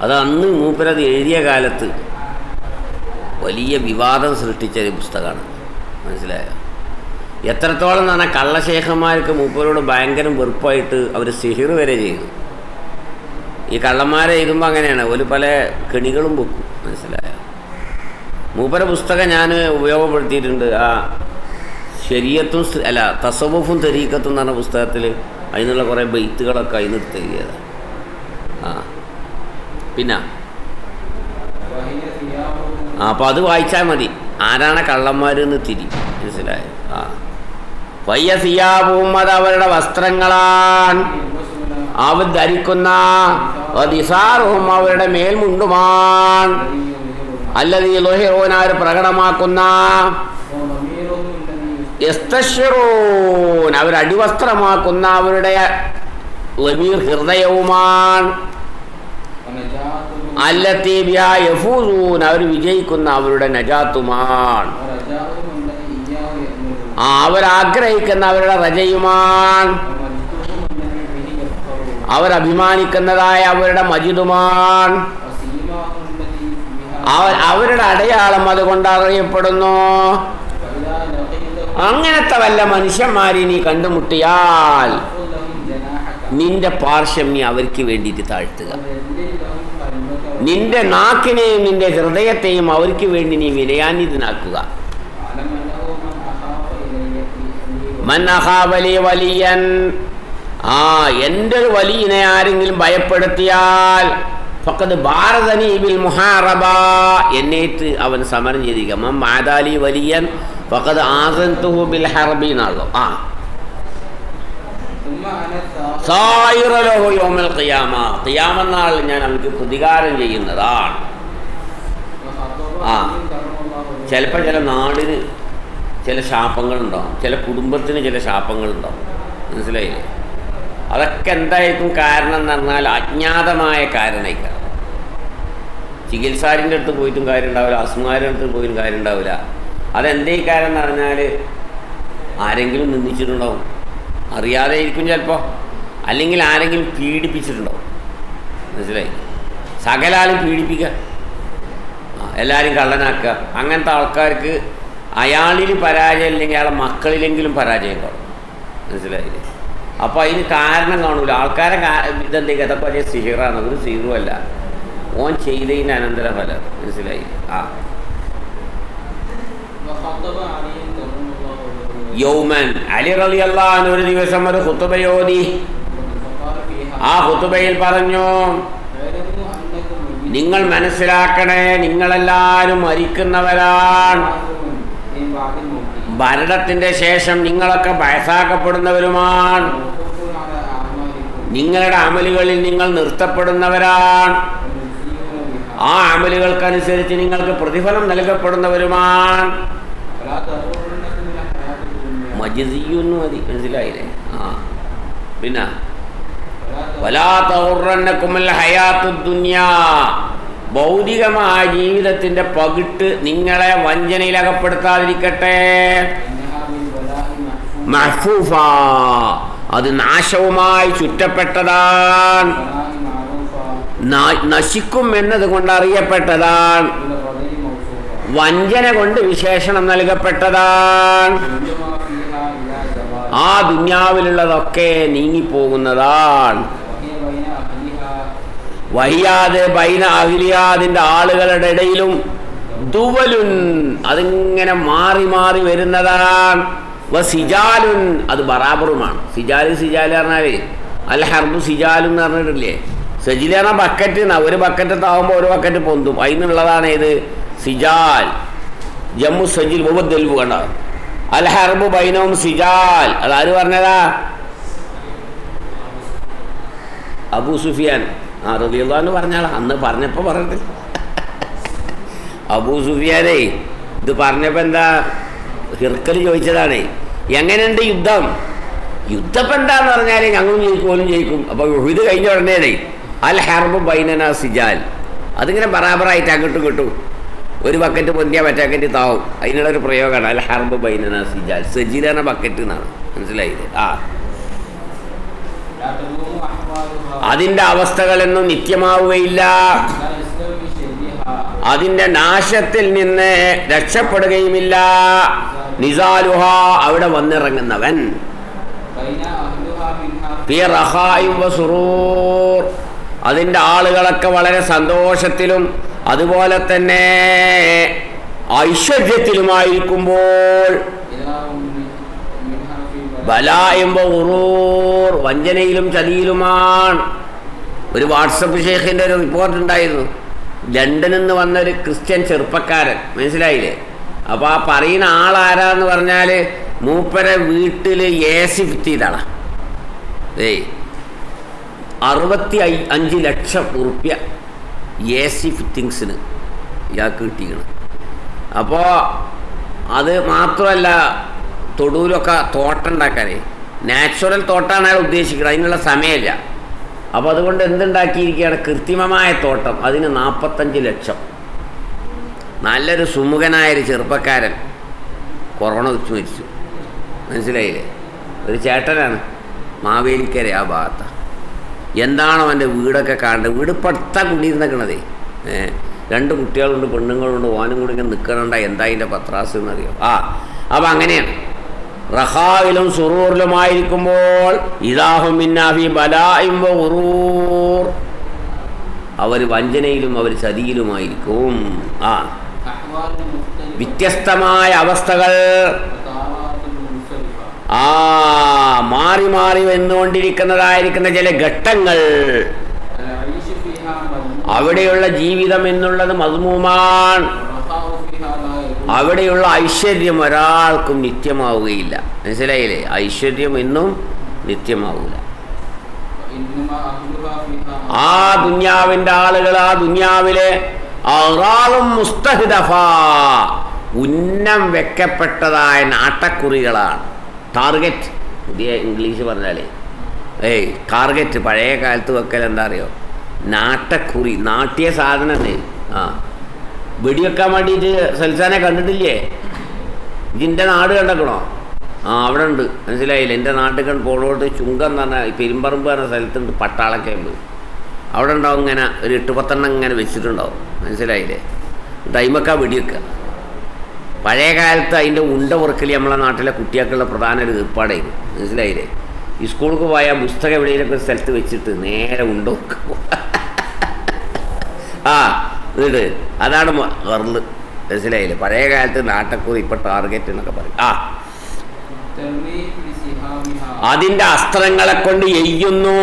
അത് അന്ന് മൂപ്പരത് എഴുതിയ കാലത്ത് വലിയ വിവാദം സൃഷ്ടിച്ച ഒരു പുസ്തകമാണ് മനസ്സിലായോ എത്രത്തോളം എന്ന് പറഞ്ഞാൽ കള്ളശേഖന്മാർക്ക് മൂപ്പരോട് ഭയങ്കര വെറുപ്പായിട്ട് അവർ സിഹിർ വരെ ചെയ്തു ഈ കള്ളന്മാരെ എഴുതുമ്പോൾ അങ്ങനെയാണ് ഒരു പല കെണികളും വെക്കും മനസ്സിലായോ മൂപ്പര പുസ്തകം ഞാൻ ഉപയോഗപ്പെടുത്തിയിട്ടുണ്ട് ആ ശരീരത്തും സ്- അല്ല തസവുഫും തെരീക്കത്തും എന്ന് പറഞ്ഞ പുസ്തകത്തിൽ അതിനുള്ള കുറേ ബെയ്ത്തുകളൊക്കെ അതിന് എടുത്ത് എഴുതിയതാണ് ആ പിന്നെ وهي ثيابهم ആ അപ്പോൾ അത് വായിച്ചാൽ മതി ആരാണ് കള്ളന്മാരെന്ന് തിരി മനസ്സിലായോ ആ വയ്യ സിയാബും അത് അവരുടെ വസ്ത്രങ്ങളാണ് يلبسون അവർ ധരിക്കുന്ന ദിസാറും അവരുടെ മേൽമുണ്ടുമാൻ الذي يظهرها അല്ലത് ലോഹിറോനാർ പ്രകടമാക്കുന്ന وضمير الذي യസ്തശ്ശിറൂൻ അവർ അടിവസ്ത്രമാക്കുന്ന അവരുടെ ലമീർ ഹൃദയവുമാണ് ونجاة അല്ലത്തി ബിഹാ യഫൂസൂൻ അവർ വിജയിക്കുന്ന അവരുടെ നജാത്തുമാണ് ورجاؤهم الذي إياه يأمرون ആ അവരാഗ്രഹിക്കുന്ന അവരുടെ റജയുമാണ് ومجدهم الذي به يفخرون അവർ അഭിമാനിക്കുന്നതായ അവരുടെ മജിദുമാണ് وسيماهم التي بها അവർ അവരുടെ അടയാളം അതുകൊണ്ട് അറിയപ്പെടുന്നു فإذا لقيتهم അങ്ങനത്തെ വല്ല മനുഷ്യന്മാരെ നീ കണ്ടുമുട്ടിയാൽ فخذ لهم جناحك നിന്റെ പാർശ്വം നീ അവർക്ക് വേണ്ടിയിട്ട് താഴ്ത്തുക وذلل لهم قلبك നിന്റെ നാക്കിനെയും നിന്റെ ഹൃദയത്തെയും അവർക്ക് വേണ്ടി നീ വിനയാന്വിതനാക്കുക واعلم أنه من أخاف إلي إلي മൻ അഹാബലി വലിയൻ ആ എൻ്റെ ഒരു വലിയനെ ആരെങ്കിലും ഭയപ്പെടുത്തിയാൽ ഫക്കത് ഭാരതനി ബിൽ മുഹാറബ എന്നേറ്റ് അവൻ സമരം ചെയ്തിരിക്കുക മം മാതാലി വലിയൻ ഫക്കത് ആസൻതുഹു ബിൽ ഹർബി എന്നാണല്ലോ ആ ثم أنا الساخط സായിറലഹു യോമൽ ഖിയാമ ഖിയാമനാൾ ഞാൻ അവർക്ക് പ്രതികാരം ചെയ്യുന്നതാണ് وخطب ആ. علي كرم الله وجهه ചിലപ്പോൾ ചില നാടിന് ചില ശാപങ്ങളുണ്ടാവും ചില കുടുംബത്തിന് ചില ശാപങ്ങളുണ്ടാവും മനസ്സിലായില്ലേ അതൊക്കെ എന്തായിരിക്കും കാരണം എന്ന് പറഞ്ഞാൽ അജ്ഞാതമായ കാരണമായിരിക്കാം ചികിത്സാരിൻ്റെ അടുത്ത് പോയിട്ടും കാര്യം ഉണ്ടാവില്ല അസുമാരുടെ അടുത്ത് പോയിട്ടും കാര്യം ഉണ്ടാവില്ല അതെന്തേ കാരണം എന്ന് പറഞ്ഞാൽ ആരെങ്കിലും നിന്ദിച്ചിട്ടുണ്ടാവും അറിയാതെ ഇരിക്കും ചിലപ്പോൾ അല്ലെങ്കിൽ ആരെങ്കിലും പീഡിപ്പിച്ചിട്ടുണ്ടാവും മനസ്സിലായി സകലാലും പീഡിപ്പിക്കുക ആ, എല്ലാവരും കള്ളനാക്കുക അങ്ങനത്തെ ആൾക്കാർക്ക് അയാളിൽ പരാജയം ഇല്ലെങ്കിൽ അയാളെ മക്കളിലെങ്കിലും പരാജയം കാണും മനസ്സിലായില്ലേ അപ്പോൾ അതിന് കാരണം കാണൂല ആൾക്കാരെ കാ- ഇതെന്തെങ്കിലും ഇതൊക്കെ വലിയ സിഹിറാണ് ഒരു സിഹിറുമല്ല ഓൻ ചെയ്തതിൻ്റെ അനന്തരഫലം മനസ്സിലായി ആ وخطب علي كرم الله وجهه യൗമൻ അലി റലി അള്ളഹാൻ ഒരു ദിവസം ഒരു ഹുത്തുബയോതി فقال فيها ആ ഹുത്തുബയിൽ പറഞ്ഞു اعلموا أنكم നിങ്ങൾ മനസ്സിലാക്കണേ നിങ്ങളെല്ലാവരും മരിക്കുന്നവരാണ് من بعد الموت ഭരണത്തിൻ്റെ ശേഷം നിങ്ങളൊക്കെ ബയസാക്കപ്പെടുന്നവരുമാണ് موقوف على أعمالكم നിങ്ങളുടെ അമലുകളിൽ നിങ്ങൾ നിർത്തപ്പെടുന്നവരാണ് ومجزيون بها ആ അമലുകൾക്കനുസരിച്ച് നിങ്ങൾക്ക് പ്രതിഫലം നൽകപ്പെടുന്നവരുമാണ് فلا تغرنكم الحياة الدنيا മജിസിയുന്നു മതി മനസ്സിലായില്ലേ ആ പിന്നെ ولا വലാത്തൗറന്നക്കുമൽ ഹയാത്തു ദുന്യാ ഭൗതികമായ ജീവിതത്തിന്റെ പകിട്ട് നിങ്ങളെ വഞ്ചനയിലകപ്പെടുത്താതിരിക്കട്ടെ إنها بالبلاء محفوظة മഹ്ഫൂഫ അത് നാശവുമായി ചുറ്റപ്പെട്ടതാണ് بلاء معروفة ന- നശിക്കും എന്നതുകൊണ്ട് അറിയപ്പെട്ടതാണ് بالغدر موصوفة വഞ്ചന കൊണ്ട് വിശേഷണം നൽകപ്പെട്ടതാണ് كلما فيها إلى زوال ആ ദുന്യാവിലുള്ളതൊക്കെ നീങ്ങിപ്പോകുന്നതാണ് وهي بين أهلها വയ്യാതെ ബൈന അഹിലിയാദിന്റെ ആളുകളുടെ ഇടയിലും ദുവലുൻ അതിങ്ങനെ മാറി മാറി വരുന്നതാണ് വ സിജാലുൻ അത് ബറാബറുമാണ് സിജാല് സിജാല് പറഞ്ഞാലേ അൽ ഹർബ് സിജാലു എന്ന് പറഞ്ഞിട്ടില്ലേ സജില പറഞ്ഞാൽ ബക്കറ്റ് എന്നാ ഒരു ബക്കറ്റ് താവുമ്പോൾ ഒരു ബക്കറ്റ് പൊന്തും അതിനുള്ളതാണ് ഇത് സിജാൽ ജമ്മു സജിൽ ഉപദ്ദൽബു കണ്ട അൽ ഹർബ് ബൈനവും സിജാൽ അതാര് പറഞ്ഞതാ അബൂ സുഫിയാൻ ആ റബിയുള്ളാന്ന് പറഞ്ഞാളാ അന്ന് പറഞ്ഞപ്പോൾ പറഞ്ഞിട്ട് അബൂ സുഫിയാനേ ഇത് പറഞ്ഞപ്പോൾ എന്താ ഹിർക്കൽ ചോദിച്ചതാണേ എങ്ങനെയുണ്ട് യുദ്ധം യുദ്ധം ഇപ്പം എന്താന്ന് പറഞ്ഞാൽ ഞങ്ങളും ജയിക്കും ഓലും ജയിക്കും അപ്പോൾ ഇത് കഴിഞ്ഞ ഉടനെ അൽ ഹർബ് ബൈനന സിജാൽ അതിങ്ങനെ ബറാബറായിട്ട് അങ്ങോട്ടും ഇങ്ങോട്ടും ഒരു ബക്കറ്റ് പൊന്തിയാൽ മറ്റേ ബക്കറ്റ് താവും അതിനുള്ള ഒരു പ്രയോഗമാണ് അൽ ഹർബ് ബൈനന സിജാൽ സജീലാണ് ബക്കറ്റ് എന്നാണ് മനസ്സിലായില്ലേ ആ لا تلوموا أحوال أحوالها അതിൻ്റെ അവസ്ഥകളെന്നും നിത്യമാവുകയില്ല لا يستوي شرها അതിൻ്റെ നാശത്തിൽ നിന്ന് രക്ഷപ്പെടുകയുമില്ല നിസാലുഹ അവിടെ വന്നിറങ്ങുന്നവൻ بين أهلها منها ഫി റഹായും വസുറൂർ അതിൻ്റെ ആളുകളൊക്കെ വളരെ സന്തോഷത്തിലും അതുപോലെ തന്നെ ഐശ്വര്യത്തിലുമായിരിക്കുമ്പോൾ إذا هم منها في بلاء ബലായുമ്പ ഉറൂർ വഞ്ചനയിലും ചതിയിലുമാണ് ഒരു വാട്സപ്പ് ഷേഖിൻ്റെ ഒരു റിപ്പോർട്ട് ഉണ്ടായിരുന്നു ലണ്ടനിൽ നിന്ന് വന്ന ഒരു ക്രിസ്ത്യൻ ചെറുപ്പക്കാരൻ മനസ്സിലായില്ലേ അപ്പോൾ ആ പറയുന്ന ആളാരാന്ന് പറഞ്ഞാൽ മൂപ്പരെ വീട്ടിൽ എ സി ഫിറ്റ് ചെയ്താണ് ഏയ് അറുപത്തി ഐ- അഞ്ച് ലക്ഷം ഉറുപ്യ എ സി ഫിറ്റിങ്സിന് ഇയാൾക്ക് കിട്ടിക്കണം അപ്പോൾ അത് മാത്രമല്ല തൊടുവിലൊക്കെ തോട്ടം ഉണ്ടാക്കാനേ നാച്ചുറൽ തോട്ടാണ് അയാൾ ഉദ്ദേശിക്കുന്നത് അതിനുള്ള സമയമില്ല അപ്പോൾ അതുകൊണ്ട് എന്തുണ്ടാക്കിയിരിക്കുകയാണ് കൃത്രിമമായ തോട്ടം അതിന് നാൽപ്പത്തഞ്ച് ലക്ഷം നല്ലൊരു സുമുഖനായൊരു ചെറുപ്പക്കാരൻ കൊറോണ വെച്ച് മരിച്ചു മനസ്സിലായില്ലേ ഒരു ചേട്ടനാണ് മാവേലിക്കര ആ ഭാഗത്ത് എന്താണ് അവൻ്റെ വീടൊക്കെ കാണേണ്ടത് വീട് പടുത്ത കുടിയിരുന്നേക്കണതേ ഏ രണ്ട് കുട്ടികളുണ്ട് പെണ്ണുങ്ങളുണ്ട് ഓനും കൂടി ഇങ്ങനെ നിൽക്കണണ്ട എന്താ അതിൻ്റെ പത്രാസ് എന്നറിയോ ആ അപ്പം അങ്ങനെയാണ് റഹാവിലും സുറൂറിലുമായിരിക്കുമ്പോൾ ഇതാഹും മിന്നാഫി ബലായും ഉറൂർ അവർ വഞ്ചനയിലും അവർ ചതിയിലുമായിരിക്കും ആ أحوال مختلفة വ്യത്യസ്തമായ അവസ്ഥകൾ وطاعات منصرفة ആ മാറി മാറി വന്നുകൊണ്ടിരിക്കുന്നതായിരിക്കുന്ന ചില ഘട്ടങ്ങൾ العيش فيها مذموم അവിടെയുള്ള ജീവിതം എന്നുള്ളത് മധുമൂമാണ് والرخاء فيها لا يدوم അവിടെയുള്ള ഐശ്വര്യം ഒരാൾക്കും നിത്യമാവുകയില്ല മനസ്സിലായില്ലേ ഐശ്വര്യം എന്നും നിത്യമാവില്ല وإنما أهلها فيها ആ ദുന്യാവിൻ്റെ ആളുകൾ ആ ദുന്യാവിലെ അറാളും മുസ്തഹിദഫ ഉന്നം വെക്കപ്പെട്ടതായ നാട്ടക്കുറികളാണ് ടാർഗറ്റ് പുതിയ ഇംഗ്ലീഷ് പറഞ്ഞാലേ ഏയ് ടാർഗറ്റ് പഴയ കാലത്ത് വെക്കൽ എന്താ അറിയോ നാട്ടക്കുറി നാട്ടിയ സാധനമേ ആ വെടിവെക്കാൻ വേണ്ടിയിട്ട് സൽസാനെ കണ്ടിട്ടില്ലേ ഇതിൻ്റെ നാട് കണ്ടക്കണോ ആ അവിടെ ഉണ്ട് മനസ്സിലായില്ല എൻ്റെ നാട്ടിൽ കണ്ട് പോളോട്ട് ചുങ്കം എന്ന് പറഞ്ഞാൽ പെരുമ്പറമ്പ് പറഞ്ഞ സ്ഥലത്തുണ്ട് പട്ടാള ക്യാമ്പ് അവിടെ ഉണ്ടാവും ഇങ്ങനെ ഒരു എട്ട് പത്തെണ്ണം ഇങ്ങനെ വെച്ചിട്ടുണ്ടാവും മനസ്സിലായില്ലേ ടൈമൊക്കെ വെടിവെക്കുക പഴയ കാലത്ത് അതിൻ്റെ ഉണ്ട ഉറക്കൽ നമ്മളെ നാട്ടിലെ കുട്ടികൾക്കുള്ള പ്രധാന ഒരു ഏർപ്പാടായിരുന്നു മനസ്സിലായില്ലേ ഈ സ്കൂൾക്ക് പോയാൽ പുസ്തകം എവിടെയെങ്കിലൊക്കെ ഒരു സ്ഥലത്ത് വെച്ചിട്ട് നേരെ ഉണ്ട ഉറക്കും ആ എന്നിട്ട് അതാണ് വെറല് മനസ്സിലായില്ലേ പഴയ കാലത്ത് നാട്ടക്കൂർ ഇപ്പം ടാർഗറ്റ് എന്നൊക്കെ പറയും ആ ترمي بسهامها അതിൻ്റെ അസ്ത്രങ്ങളെ കൊണ്ട് എയ്യുന്നു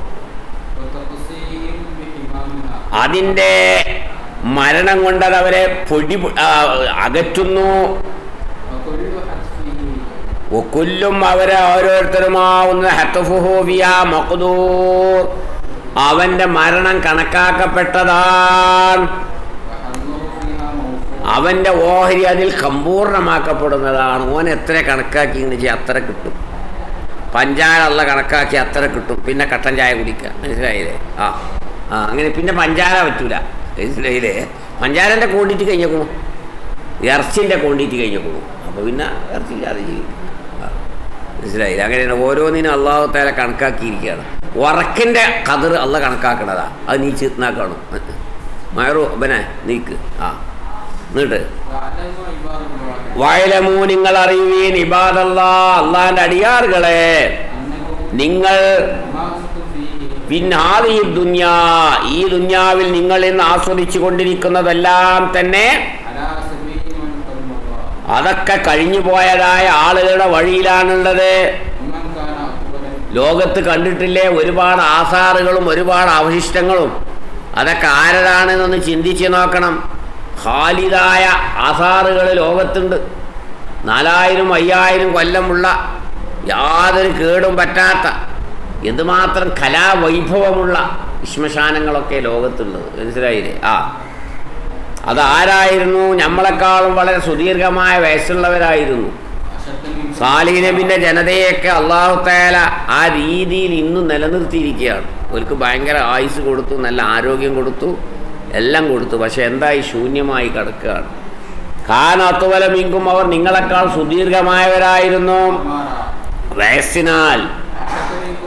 وتقصيهم بحمامها അതിൻ്റെ മരണം കൊണ്ട് അത് അവരെ പൊടി ആ, അകറ്റുന്നു وكل حتفه ഒക്കൊല്ലും അവരെ ഓരോരുത്തരുമാവുന്ന ഹത്തഫുഹോവിയ മഖ്ദൂർ അവൻ്റെ മരണം കണക്കാക്കപ്പെട്ടതാണ് وحظه فيها موفور അവൻ്റെ ഓഹരി അതിൽ സമ്പൂർണ്ണമാക്കപ്പെടുന്നതാണ് ഓൻ എത്ര കണക്കാക്കി ഇങ്ങനെ ചെയ്യും അത്ര കിട്ടും പഞ്ചാര കണക്കാക്കി അത്ര കിട്ടും പിന്നെ കട്ടൻ ചായ കുടിക്കുക മനസ്സിലായില്ലേ ആ ആ അങ്ങനെ പിന്നെ പഞ്ചാര പറ്റൂല മനസ്സിലായില്ലേ പഞ്ചാരൻ്റെ ക്വാണ്ടിറ്റി കഴിഞ്ഞേക്കണു ഇറച്ചിൻ്റെ ക്വാണ്ടിറ്റി കഴിഞ്ഞേക്കണു അപ്പോൾ പിന്നെ ഇറച്ചില്ലാതെ ചെയ്യും ആ, മനസ്സിലായില്ല അങ്ങനെയാണ് ഓരോന്നിനും അള്ളാഹു താല കണക്കാക്കിയിരിക്കുകയാണ് ഉറക്കിൻ്റെ കതിർ അല്ല കണക്കാക്കണതാ അത് നീ ചിത്നാക്കണം മയറു ബനെ നീക്ക് ആ എന്നിട്ട് واعلموا عباد الله വയലമൂ നിങ്ങൾ അറിയുവീൻ ഇബാദല്ലാ അള്ളാന്റെ അടിയാറുകളെ أنه നിങ്ങൾ ما أنتم فيه പിന്നാതി ദുന്യാ ഈ ദുന്യാവിൽ നിങ്ങൾ ഇന്ന് ആസ്വദിച്ചു കൊണ്ടിരിക്കുന്നതെല്ലാം തന്നെ على سبيل من قد مضى അതൊക്കെ കഴിഞ്ഞു പോയതായ ആളുകളുടെ വഴിയിലാണുള്ളത് ومن كان أقبل ലോകത്ത് കണ്ടിട്ടില്ലേ ഒരുപാട് ആസാറുകളും ഒരുപാട് അവശിഷ്ടങ്ങളും അതൊക്കെ ആരതാണെന്നൊന്ന് ചിന്തിച്ച് നോക്കണം ഖാലിദായ ആസാറുകൾ ലോകത്തുണ്ട് നാലായിരം അയ്യായിരം കൊല്ലമുള്ള യാതൊരു കേടും പറ്റാത്ത എന്തുമാത്രം കലാവൈഭവമുള്ള ശ്മശാനങ്ങളൊക്കെ ലോകത്തുള്ളത് മനസ്സിലായില്ലേ ആ അതാരായിരുന്നു നമ്മളെക്കാളും വളരെ സുദീർഘമായ വയസ്സുള്ളവരായിരുന്നു أشد من സാലി നബിന്റെ ജനതയൊക്കെ അള്ളാഹു താല ആ രീതിയിൽ ഇന്നും നിലനിർത്തിയിരിക്കുകയാണ് അവർക്ക് ഭയങ്കര ആയുസ് കൊടുത്തു നല്ല ആരോഗ്യം കൊടുത്തു എല്ലാം കൊടുത്തു പക്ഷെ എന്തായി ശൂന്യമായി കിടക്കുകയാണ് ഖാനത്തുവല മിങ്കും അവർ നിങ്ങളെക്കാൾ സുദീർഘമായവരായിരുന്നു أمارا വയസ്സിനാൽ أشد منكم بطشا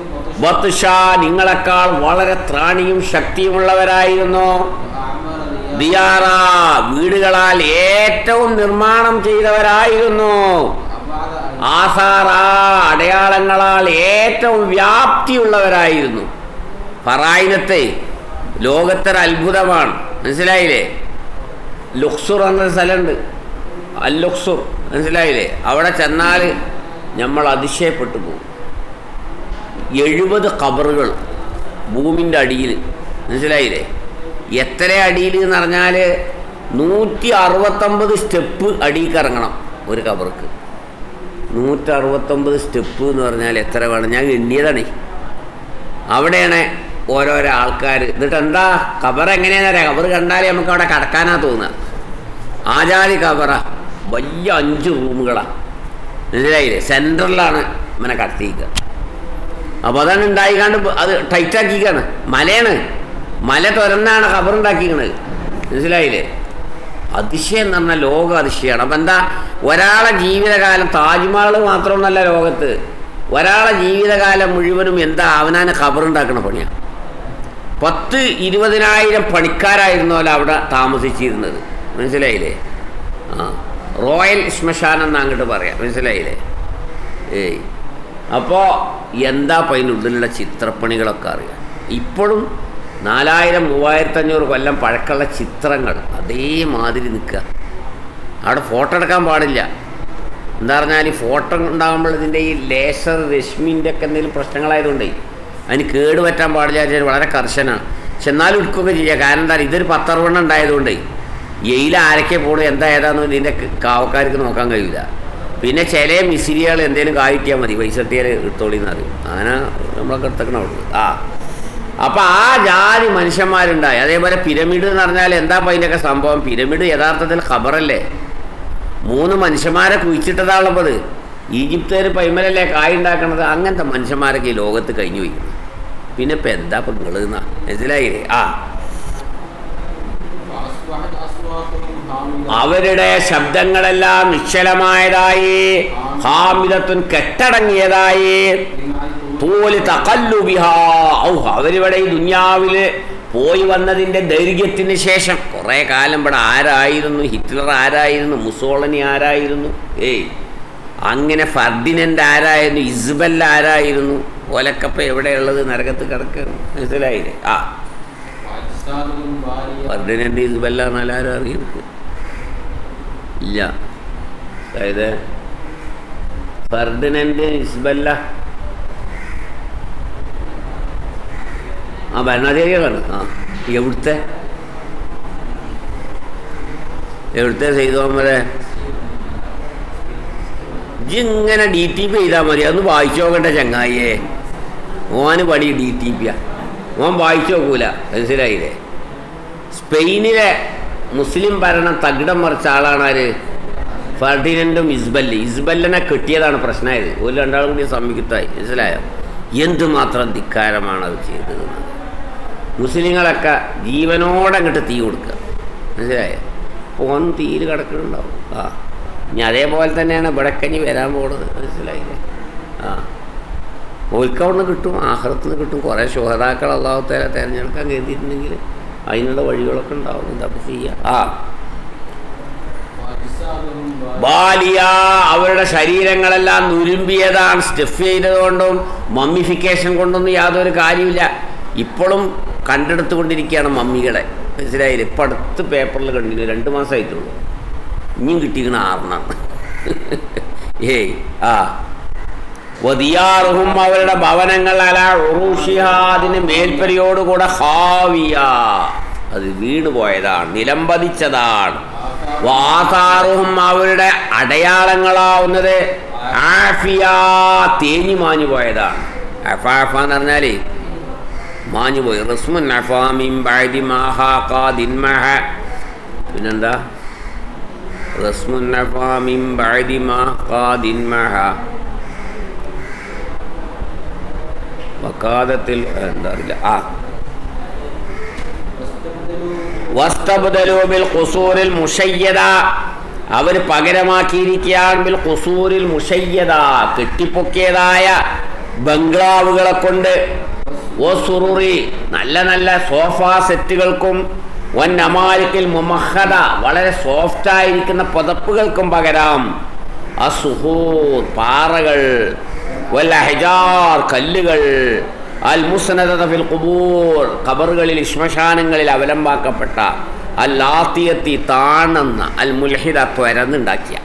ബത്ഷ നിങ്ങളെക്കാൾ വളരെ ത്രാണിയും ശക്തിയുമുള്ളവരായിരുന്നു وأعمر ديارا ദിയാറ വീടുകളാൽ ഏറ്റവും നിർമ്മാണം ചെയ്തവരായിരുന്നു أبعد أن ആസാറ അടയാളങ്ങളാൽ ഏറ്റവും വ്യാപ്തിയുള്ളവരായിരുന്നു ഫറായിനത്തെ ലോകത്തൊരു അത്ഭുതമാണ് മനസ്സിലായില്ലേ ലുക്സുർ എന്നൊരു സ്ഥലമുണ്ട് അൽ ലുക്സുർ മനസ്സിലായില്ലേ അവിടെ ചെന്നാൽ നമ്മൾ അതിശയപ്പെട്ടു പോകും എഴുപത് കബറുകൾ ഭൂമിൻ്റെ അടിയിൽ മനസ്സിലായില്ലേ എത്ര അടിയിൽ എന്ന് പറഞ്ഞാൽ നൂറ്റി അറുപത്തൊമ്പത് സ്റ്റെപ്പ് അടിയിലേക്ക് ഇറങ്ങണം ഒരു കബർക്ക് നൂറ്റി അറുപത്തൊമ്പത് സ്റ്റെപ്പ് എന്ന് പറഞ്ഞാൽ എത്ര വേണം ഞാൻ എണ്ണിയതാണ് അവിടെയാണ് ഓരോരോ ആൾക്കാർ എന്നിട്ട് എന്താ കബർ എങ്ങനെയാണെന്ന് അറിയാം കബർ കണ്ടാലേ നമുക്ക് അവിടെ കടക്കാനാ തോന്നുക ആചാരി കബറ വലിയ അഞ്ച് റൂമുകളാണ് മനസ്സിലായില്ലേ സെൻറ്ററിലാണ് ഇങ്ങനെ കടത്തിയിരിക്കുക അപ്പോൾ അതാണ് ഉണ്ടായിക്കാണ്ട് അത് ടൈറ്റാക്കിക്കാണ് മലയാണ് മല തുറന്നാണ് ഖബറുണ്ടാക്കിക്കണത് മനസ്സിലായില്ലേ അതിശയം എന്ന് പറഞ്ഞാൽ ലോക അതിശയമാണ് അപ്പം എന്താ ഒരാളെ ജീവിതകാലം താജ്മഹൽ മാത്രമൊന്നല്ല ലോകത്ത് ഒരാളെ ജീവിതകാലം മുഴുവനും എന്താ അവനാന് ഖബറുണ്ടാക്കണ പണിയാണ് പത്ത് ഇരുപതിനായിരം പണിക്കാരായിരുന്നല്ലോ അവിടെ താമസിച്ചിരുന്നത് മനസ്സിലായില്ലേ ആ റോയൽ ശ്മശാനം എന്ന് അങ്ങോട്ട് പറയാം മനസ്സിലായില്ലേ ഏയ് അപ്പോൾ എന്താ ഇപ്പം അതിൻ്റെ ഉള്ളിലുള്ള ചിത്രപ്പണികളൊക്കെ അറിയാം ഇപ്പോഴും നാലായിരം മൂവായിരത്തഞ്ഞൂറ് കൊല്ലം പഴക്കമുള്ള ചിത്രങ്ങൾ അതേമാതിരി നിൽക്കുക അവിടെ ഫോട്ടോ എടുക്കാൻ പാടില്ല എന്താ പറഞ്ഞാൽ ഈ ഫോട്ടോ ഉണ്ടാകുമ്പോൾ ഇതിൻ്റെ ഈ ലേസർ രശ്മിൻ്റെ ഒക്കെ എന്തെങ്കിലും പ്രശ്നങ്ങളായതുകൊണ്ടേ അതിന് കേട് പറ്റാൻ പാടില്ല എന്ന് വളരെ കർശനമാണ് പക്ഷെ എന്നാലും എടുക്കുകയൊക്കെ ചെയ്യുക കാരണം എന്താ ഇതൊരു പത്തറുപണ്ണം ഉണ്ടായതുകൊണ്ടേ എയിൽ ആരൊക്കെ പോണു എന്താ ഏതാന്ന് ഇതിൻ്റെ കാവക്കാർക്ക് നോക്കാൻ കഴിയില്ല പിന്നെ ചില മിസിരികൾ എന്തെങ്കിലും കായിട്ടിയാൽ മതി പൈസ കിട്ടിയാൽ എടുത്തോളിന്ന് അറിയും അങ്ങനെ നമ്മളൊക്കെ എടുത്തേക്കണം അവിടെ ആ അപ്പം ആ ജാതി മനുഷ്യന്മാരുണ്ടായി അതേപോലെ പിരമിഡ് എന്ന് പറഞ്ഞാൽ എന്താ അപ്പം അതിൻ്റെയൊക്കെ സംഭവം പിരമിഡ് യഥാർത്ഥത്തിൽ ഖബറല്ലേ മൂന്ന് മനുഷ്യന്മാരെ കുഴിച്ചിട്ടതാണുള്ളത് ഈജിപ്തുകാർ പൈമലല്ലേ കായ് ഉണ്ടാക്കണത് അങ്ങനത്തെ മനുഷ്യന്മാരൊക്കെ ഈ ലോകത്ത് കഴിഞ്ഞു പോയി പിന്നെ ഇപ്പം എന്താ ഇപ്പം നിങ്ങളെന്നാ മനസ്സിലായില്ലേ ആ فأصبحت أصواتهم هامدة അവരുടെ ശബ്ദങ്ങളെല്ലാം നിശ്ചലമായതായി ഹാമിദത്തുൻ കെട്ടടങ്ങിയതായി بما يقولون തൂലി തകല്ലുബിഹ ഔ അവരിവിടെ ഈ ദുന്യാവിൽ പോയി വന്നതിൻ്റെ ദൈർഘ്യത്തിന് ശേഷം കുറേ കാലം ഇവിടെ ആരായിരുന്നു ഹിറ്റ്ലർ ആരായിരുന്നു മുസോളനി ആരായിരുന്നു ഏയ് അങ്ങനെ ഫർഡിനൻ്റ് ആരായിരുന്നു ഇസ്ബൽ ആരായിരുന്നു ഓലക്കപ്പ എവിടെയുള്ളത് നരകത്ത് കിടക്കുകയാണ് മനസ്സിലായില്ലേ ആ وأجسادهم بالية ഫർഡിനൻ്റ് ഇസ്ബല്ല എന്നാലും അറിയും ഇല്ല അതായത് ഫർഡിനൻ്റ് ഇസ്ബല്ല ആ ഭരണാധികാരികളാണ് ആ എവിടുത്തെ എവിടുത്തെ ചെയ്തു വരെ ഇങ്ങനെ ഡി ടി പി ചെയ്താൽ മതി അതൊന്ന് വായിച്ചു നോക്കണ്ട ചങ്ങായിയെ ഓന് പണി ഡി ടി പിയാ ഓൻ വായിച്ചു നോക്കൂല മനസ്സിലായില്ലേ സ്പെയിനിലെ മുസ്ലിം ഭരണം തകിടം മറിച്ച ആളാണ് ആര് ഫർഡിനൻഡും ഇസ്ബല്ല് ഇസ്ബല്ലിനെ കെട്ടിയതാണ് പ്രശ്നമായത് ഒരു രണ്ടാളും കൂടി സംയുക്തമായി മനസ്സിലായോ എന്തുമാത്രം ധിക്കാരമാണ് അത് ചെയ്തത് മുസ്ലിങ്ങളൊക്കെ ജീവനോടെ അങ്ങോട്ട് തീ കൊടുക്കുക മനസ്സിലായോ ഓൻ തീയിൽ കിടക്കുന്നുണ്ടാവും ആ ഇനി അതേപോലെ തന്നെയാണ് ഇവിടക്കഞ്ഞി വരാൻ പോകുന്നത് മനസ്സിലായില്ലേ ആ ഓൽക്കവിടുന്ന് കിട്ടും ആഹ്റത്തുനിന്ന് കിട്ടും കുറേ ശോഹതാക്കൾ അള്ളാഹുത്തേരെ തിരഞ്ഞെടുക്കാൻ കരുതിയിട്ടുണ്ടെങ്കിൽ അതിനുള്ള വഴികളൊക്കെ ഉണ്ടാവും എന്താ ഇപ്പൊ ചെയ്യുക ആ وأجسادهم بالية ബാലിയ അവരുടെ ശരീരങ്ങളെല്ലാം നുരുമ്പിയതാണ് സ്റ്റെഫ് ചെയ്തതുകൊണ്ടും മമ്മിഫിക്കേഷൻ കൊണ്ടൊന്നും യാതൊരു കാര്യമില്ല ഇപ്പോഴും കണ്ടെടുത്തുകൊണ്ടിരിക്കുകയാണ് മമ്മികളെ മനസ്സിലായില്ലേ ഇപ്പം അടുത്ത് പേപ്പറിൽ കണ്ടില്ല രണ്ട് മാസമായിട്ടുള്ളൂ ഇനിയും കിട്ടിയിരിക്കണ ആറെണ്ണം ഏയ് ആ വദിയാറുഹും അവരുടെ ഭവനങ്ങൾ അല ഉറൂഷിഹ അതിന് മേൽപ്പരിയോടുകൂടെ ഹാവിയ അത് വീണു പോയതാണ് നിലംപതിച്ചതാണ് വാസാറുഹും അവരുടെ അടയാളങ്ങളാവുന്നത് ആഫിയ തേഞ്ഞു മാഞ്ഞു പോയതാണ് അഫാഫ എന്ന് പറഞ്ഞാലേ മാഞ്ഞു പോയി റസ്മുൻ അഫാമിം ബഅദി മാഹാ ഖാദിൻമഹ പിന്നെന്താ റസ്മുൻ അഫാമിം ബഅദി മാ ഖാദിൻമഹ വക്കാദത്തിൽ എന്താ അറിയില്ല ആ واستبدلوا വസ്തബ്ദലു ബിൽ ഖുസൂറിൽ മുഷയ്യദ അവർ പകരമാക്കിയിരിക്കുകയാണ് ബിൽ ഖുസൂറിൽ മുഷയ്യദ കെട്ടിപ്പൊക്കിയതായ ബംഗ്ലാവുകളെ കൊണ്ട് ഓ സുറുറി നല്ല നല്ല സോഫ സെറ്റുകൾക്കും വൻ അമാലിക്കൽ മുമഹദ വളരെ സോഫ്റ്റായിരിക്കുന്ന പുതപ്പുകൾക്കും പകരം അസുഹൂർ പാറകൾ വല്ല ഹെജാർ കല്ലുകൾ അൽ മുസ്നദത ഫിൽ ഖുബൂർ ഖബറുകളിൽ ശ്മശാനങ്ങളിൽ അവലംബാക്കപ്പെട്ട അൽ ആത്തിയത്തി താണെന്ന അൽ മുൽഹിദ തുരന്നുണ്ടാക്കിയ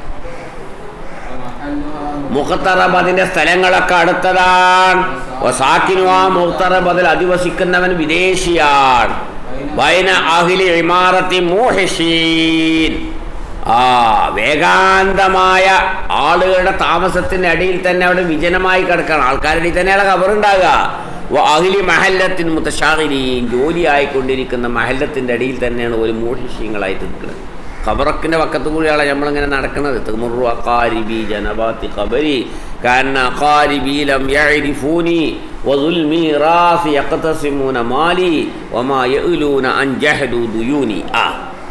ومحلها മുഖത്തറബ് അതിന്റെ സ്ഥലങ്ങളൊക്കെ അടുത്തതാണ് സാക്കിനു ആ മുഖത്തറബ് അതിൽ അധിവസിക്കുന്നവൻ വിദേശിയാണ് ബൈന അഹിലി ഇമാറത്തി മൂഹിഷീൻ ആ വേഗാന്തമായ ആളുകളുടെ താമസത്തിന്റെ അടിയിൽ തന്നെ അവിടെ വിജനമായി കിടക്കണം ആൾക്കാരുടെ ഇടയിൽ തന്നെയാണ് കബറുണ്ടാകുക വ അഹിലി മഹല്ലത്തിൻ മുത്തശാഹിരീൻ ജോലി ആയിക്കൊണ്ടിരിക്കുന്ന മഹല്ലത്തിന്റെ അടിയിൽ തന്നെയാണ് ഒരു മൂഹിഷീങ്ങളായിട്ട് നിൽക്കുന്നത് ഖബറക്കിന്റെ പക്കത്ത് കൂടിയാണ് നമ്മളിങ്ങനെ നടക്കുന്നത് തിമുറു അഖാരിബി ജനബാത്തി ഖബരി കാരണം അഖാരിബി ലം യഅരിഫൂനി വദുൽമി റാസി യഖ്തസിമൂന മാലി വമാ യഅലൂന അൻ ജഹദു ദുയൂനി ആ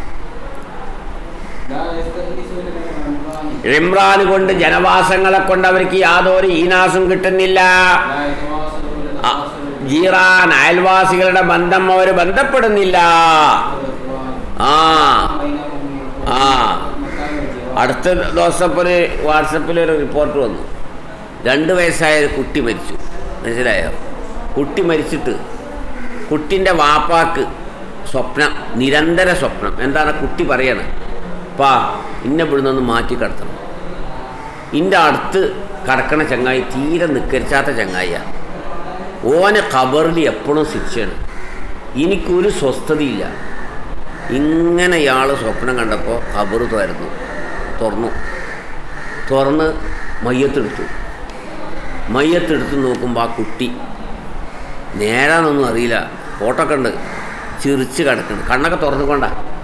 لا يستأنسون من العنوان ഇമ്രാൻ കൊണ്ട് ജനവാസങ്ങളെ കൊണ്ട് അവർക്ക് യാതൊരു ഈനാസും കിട്ടുന്നില്ല لا يتواصلون ആ, تواصل ജീറാൻ അയൽവാസികളുടെ ബന്ധം അവർ ബന്ധപ്പെടുന്നില്ല الإخوان ആ بينهم ആ مكان الجوار അടുത്ത ദിവസം ഒരു വാട്സപ്പിൽ ഒരു റിപ്പോർട്ട് വന്നു രണ്ട് വയസ്സായ ഒരു കുട്ടി മരിച്ചു മനസ്സിലായോ കുട്ടി മരിച്ചിട്ട് കുട്ടിൻ്റെ വാപ്പാക്ക് സ്വപ്നം നിരന്തര സ്വപ്നം എന്താണ് കുട്ടി പറയണത് പാ ഇന്ന ഇവിടുന്ന് ഒന്ന് മാറ്റി കിടത്തണം ഇൻ്റെ അടുത്ത് കടക്കണ ചങ്ങായി തീരെ നിക്കരിച്ചാത്ത ചങ്ങായിയാണ് ഓന് ഖബറിൽ എപ്പോഴും ശിക്ഷയാണ് എനിക്കൊരു സ്വസ്ഥതയില്ല ഇങ്ങനെ ഇയാൾ സ്വപ്നം കണ്ടപ്പോൾ ഖബർ തുറന്നു തുറന്നു തുറന്ന് മയ്യത്തെടുത്തു മയ്യത്തെടുത്ത് നോക്കുമ്പോൾ ആ കുട്ടി നേരാന്നൊന്നും അറിയില്ല ഫോട്ടോ ഒക്കെ ഉണ്ട് ചിറിച്ച് കിടക്കുന്നു കണ്ണൊക്കെ തുറന്നുകൊണ്ട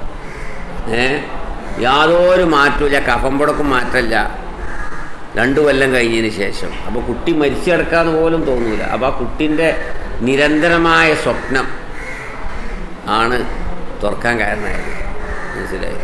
ഏ യാതൊരു മാറ്റമില്ല കഫം പുടക്കും മാറ്റമില്ല രണ്ടു കൊല്ലം കഴിഞ്ഞതിന് ശേഷം അപ്പോൾ കുട്ടി മരിച്ചു കിടക്കാന്ന് പോലും തോന്നൂല അപ്പോൾ ആ കുട്ടിൻ്റെ നിരന്തരമായ സ്വപ്നം ആണ് തുറക്കാൻ കാരണമായത് മനസ്സിലായി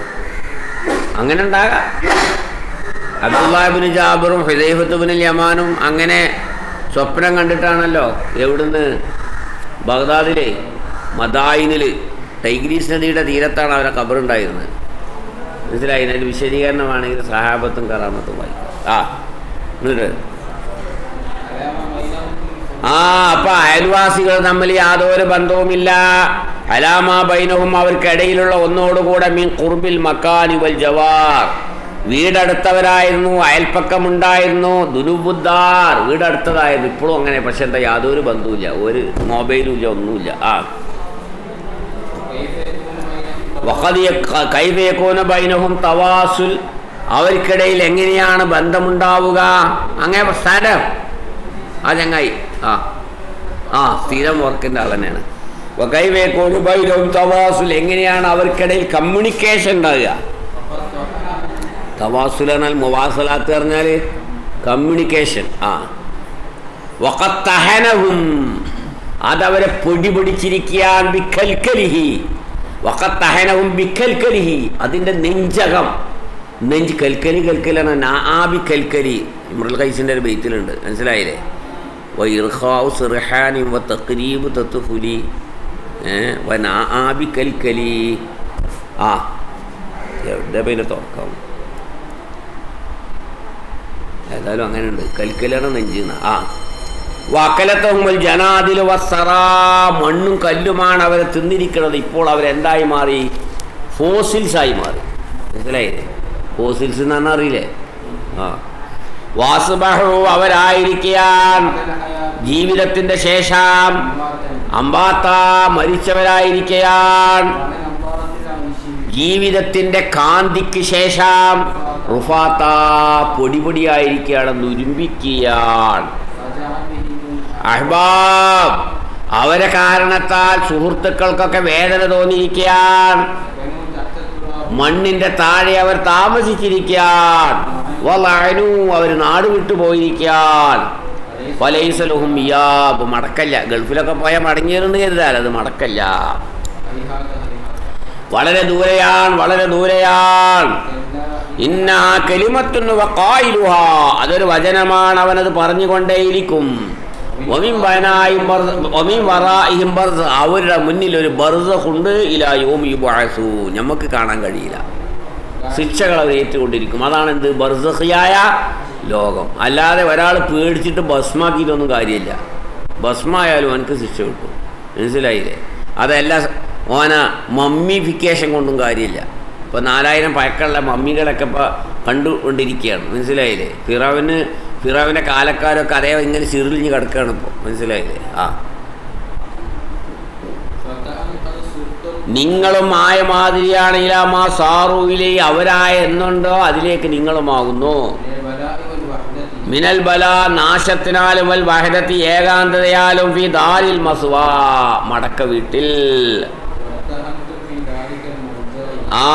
അങ്ങനെ ഉണ്ടാകാം അബ്ദുല്ലാഹിബിന് ജാബറും ഹുദൈഫത്തുബിന് യമാനും അങ്ങനെ സ്വപ്നം കണ്ടിട്ടാണല്ലോ എവിടുന്ന് ബഗ്ദാദിലെ മദായിനിൽ ടൈഗ്രീസ് നദിയുടെ തീരത്താണ് അവരെ കബറുണ്ടായിരുന്നത് മനസ്സിലായി അതിൻ്റെ വിശദീകരണമാണെങ്കിൽ സഹാബത്തും കറാമത്തും വായിക്കും ആ എന്നിട്ട് على ما بينهم ആ അപ്പൊ അയൽവാസികൾ തമ്മിൽ യാതൊരു ബന്ധവുമില്ല അലാമാ ബൈനഹും അവർക്കിടയിലുള്ള ഒന്നോടുകൂടെ മീൻ കുർബിൽ മക്കാനി വൽ ജവാർ വീടടുത്തവരായിരുന്നു അയൽപ്പക്കമുണ്ടായിരുന്നു ദുരുബുദ്ധാർ വീടടുത്തതായിരുന്നു ഇപ്പോഴും അങ്ങനെ പക്ഷെ എന്താ യാതൊരു ബന്ധവുമില്ല ഒരു മൊബൈലും ഇല്ല ഒന്നുമില്ല ആ وكيف يكون بينهم വഖദ് യക്ക- കൈഫ യകൂന ബൈനഹും തവാസുൽ അവർക്കിടയിൽ എങ്ങനെയാണ് ബന്ധമുണ്ടാവുക അങ്ങനെ സ്ഥലം ആ ചങ്ങായി ആ ആ സ്ഥിരം വർക്കിൻ്റെ ആൾ തന്നെയാണ് കൈഫ യകൂന ബൈനഹും തവാസുൽ എങ്ങനെയാണ് അവർക്കിടയിൽ കമ്മ്യൂണിക്കേഷൻ ഉണ്ടാവുക وقد طعن തവാസുൽ എന്നാൽ മുവാസലാത്ത് പറഞ്ഞാൽ കമ്മ്യൂണിക്കേഷൻ ആ വഖത്തഹനഹും അതവരെ പൊടി പൊടിച്ചിരിക്കാൻ ബിക്കൽക്കലിഹി വഖത്തഹനഹും ബിക്കൽക്കലിഹി അതിൻ്റെ നെഞ്ചകം നെഞ്ച് കൽക്കലി കൽക്കലാണ് നാബി കൽക്കലി ഇമ്രുൽ ഖൈസിൻ്റെ ഒരു ബെയ്ത്തിലുണ്ട് മനസ്സിലായില്ലേ വൈർഖാവ് സിർഹാനി വ തക്രീബ് തത്തുഫുലി വ നാബി കൽക്കലി ആ എവിടെ പിന്നെ തുറക്കാം ഏതായാലും അങ്ങനെയുണ്ട് കൽക്കലാണ് നെഞ്ചിന്ന് ആ വക്കലത്തുമ്മൽ ജനാദിൽ വസറാ മണ്ണും കല്ലുമാണ് അവരെ തിന്നിരിക്കുന്നത് ഇപ്പോൾ അവരെന്തായി മാറി ഫോസിൽസായി മാറി മനസ്സിലായില്ലേ ഫോസിൽസ് എന്ന് പറഞ്ഞാൽ അറിയില്ലേ ആ വാസുബഹു അവരായിരിക്കാൻ الحياة ജീവിതത്തിന്റെ ശേഷം أمواتا അമ്പാത്ത മരിച്ചവരായിരിക്കാൻ ومن أمطارة العيش ജീവിതത്തിന്റെ കാന്തിക്ക് ശേഷം റുഫാത്ത പൊടി പൊടിയായിരിക്കുകയാണ് നുരുമ്പിക്കുകയാണ് رجع بهم അഹ്ബാബ് അവരെ കാരണത്താൽ സുഹൃത്തുക്കൾക്കൊക്കെ വേദന തോന്നിയിരിക്കാൻ كانوا تحت التراب മണ്ണിന്റെ താഴെ അവർ താമസിച്ചിരിക്കാൻ വളനു അവർ നാട് വിട്ടു പോയിരിക്കാൻ വലൈസലുഹും ഇയാബ് മടക്കല്ല ഗൾഫിലൊക്കെ പോയാൽ മടങ്ങിയിരുന്നു കരുതാൽ അത് മടക്കല്ല هيهات هيهات വളരെ ദൂരെയാണ് വളരെ ദൂരെയാണ് كلا ഇന്ന കലിമത്തുന്നു വഖായിലുഹ അതൊരു വചനമാണ് അവനത് പറഞ്ഞുകൊണ്ടേയിരിക്കും ഒമിൻ വനായും ബർസ- ഒമിൻ വറായിഹിം ബർസ അവരുടെ മുന്നിൽ ഒരു ബർസഖുണ്ട് ഇലാ യോമി ബഅസു നമുക്ക് കാണാൻ കഴിയില്ല ശിക്ഷകൾ അവർ ഏറ്റുകൊണ്ടിരിക്കും അതാണ് എന്ത് ബർസഖിയായ ലോകം അല്ലാതെ ഒരാൾ പേടിച്ചിട്ട് ഭസ്മാക്കിയിട്ടൊന്നും കാര്യമില്ല ഭസ്മായാലും അവനക്ക് ശിക്ഷ കിട്ടും മനസ്സിലായില്ലേ അതല്ല ഓന മമ്മിഫിക്കേഷൻ കൊണ്ടും കാര്യമില്ല ഇപ്പോൾ നാലായിരം പഴക്കമുള്ള മമ്മികളൊക്കെ ഇപ്പോൾ കണ്ടുകൊണ്ടിരിക്കുകയാണ് മനസ്സിലായില്ലേ ഫിറാവിന് ഫിറാവിൻ്റെ കാലക്കാരൊക്കെ അതേ ഇങ്ങനെ ചിറിഞ്ഞ് കിടക്കുകയാണ് ഇപ്പോൾ മനസ്സിലായില്ലേ ആ فكأن قد صرتم നിങ്ങളും ആയ മാതിരിയാണ് ഇലാമാ സാറുവിലെ അവരായ എന്നുണ്ടോ അതിലേക്ക് നിങ്ങളുമാകുന്നു من البلاء والوحدة മിനൽ ബല നാശത്തിനാലും വൽ വഹദത്തി ഏകാന്തതയാലും ഫി ദാരിൽ മസ്വാ മടക്ക വീട്ടിൽ واتهمتم في ذلك الموضع ആ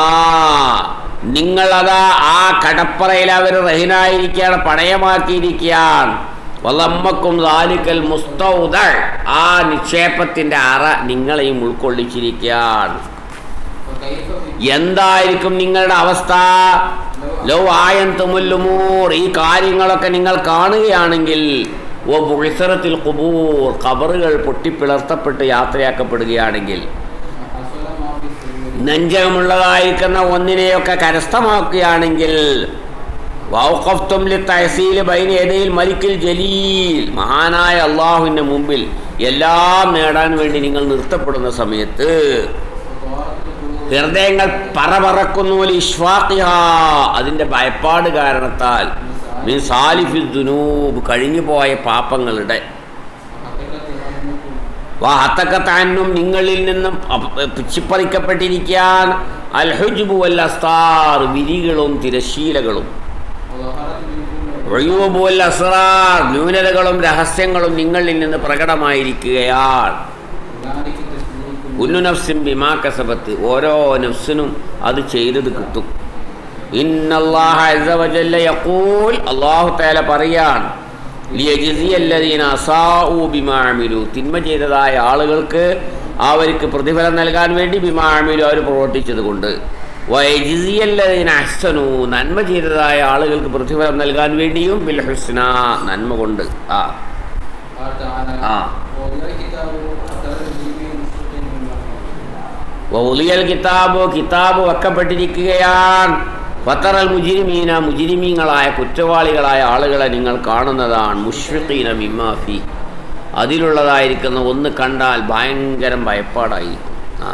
നിങ്ങളതാ ആ കടപ്പറയിൽ അവർ റഹിനായിരിക്കുകയാണ് പണയമാക്കിയിരിക്കുകയാണ് വല്ലമ്മക്കും ദാലിക്കൽ മുസ്തൗദ ആ നിക്ഷേപത്തിന്റെ അറ നിങ്ങളെയും ഉൾക്കൊള്ളിച്ചിരിക്കുകയാണ് فكيف في എന്തായിരിക്കും നിങ്ങളുടെ അവസ്ഥ ലോ ആയന്തുമുല്ലുമൂർ ഈ കാര്യങ്ങളൊക്കെ നിങ്ങൾ കാണുകയാണെങ്കിൽ ഓ ബുളിസറത്തിൽ കുബൂർ കബറുകൾ പൊട്ടിപ്പിളർത്തപ്പെട്ട് യാത്രയാക്കപ്പെടുകയാണെങ്കിൽ حصل ما في السرور നെഞ്ചകമുള്ളതായിരിക്കുന്ന ഒന്നിനെയൊക്കെ കരസ്ഥമാക്കുകയാണെങ്കിൽ വൗഖഫ്തും ലിത്തഹസീൽ ബൈന യദയിൽ മലിക്കിൽ ജലീൽ മഹാനായ അള്ളാഹുവിൻ്റെ മുമ്പിൽ എല്ലാം നേടാൻ വേണ്ടി നിങ്ങൾ നിർത്തപ്പെടുന്ന സമയത്ത് وطارت القلوب ഹൃദയങ്ങൾ പറപറക്കുന്നു ഇഷ്വാഖിഹ അതിൻ്റെ ഭയപ്പാട് കാരണത്താൽ മീൻ സാലിഫി ദുനൂബ് കഴിഞ്ഞു പോയ പാപങ്ങളുടെ وحقيقة ظنكم വാഹത്തക്കത്താനും നിങ്ങളിൽ നിന്നും അപ- പിച്ചിപ്പറിക്കപ്പെട്ടിരിക്കാൻ അൽ ഹുജ്ബു വൽ അസ്താർ വിരികളും തിരശീലകളും وظهرت منكم ഒഴിവുബു വൽ അസ്റാർ ന്യൂനതകളും രഹസ്യങ്ങളും നിങ്ങളിൽ നിന്ന് പ്രകടമായിരിക്കുകയാണ് ذلك تسليكم കുല്ലു നഫ്സിൻ ബിമാ കസബത്ത് ഓരോ നഫ്സിനും അത് ചെയ്തത് കിട്ടും ഇന്നല്ലാഹ അസ്സ വജല്ല യഖൂൽ അല്ലാഹു തആല പറയാൻ ലിയജ്സിയല്ലദീന അസാഉ ബിമാ അമിലു തിന്മ ചെയ്തതായ ആളുകൾക്ക് അവർക്ക് പ്രതിഫലം നൽകാൻ വേണ്ടി ബിമാ അമിലു അവർ പ്രവർത്തിച്ചത് കൊണ്ട് വയജിസിയല്ലദീന അഹ്സനു നന്മ ചെയ്തതായ ആളുകൾക്ക് പ്രതിഫലം നൽകാൻ വേണ്ടിയും ബിൽ ഹുസ്ന നന്മ കൊണ്ട് ആ قال تعالى آه. وأولئك الكتاب فترى المجرمين مشفقين مما فيه വൗലിയൽ കിതാബ് കിതാബ് വെക്കപ്പെട്ടിരിക്കുകയാണ് ഫത്തറൽ മുജിരിമീന മുജിരിമീങ്ങളായ കുറ്റവാളികളായ ആളുകളെ നിങ്ങൾ കാണുന്നതാണ് മുഷ്ഫിഖീന മിമാഫി അതിലുള്ളതായിരിക്കുന്ന ഒന്ന് കണ്ടാൽ ഭയങ്കരം ഭയപ്പാടായി ആ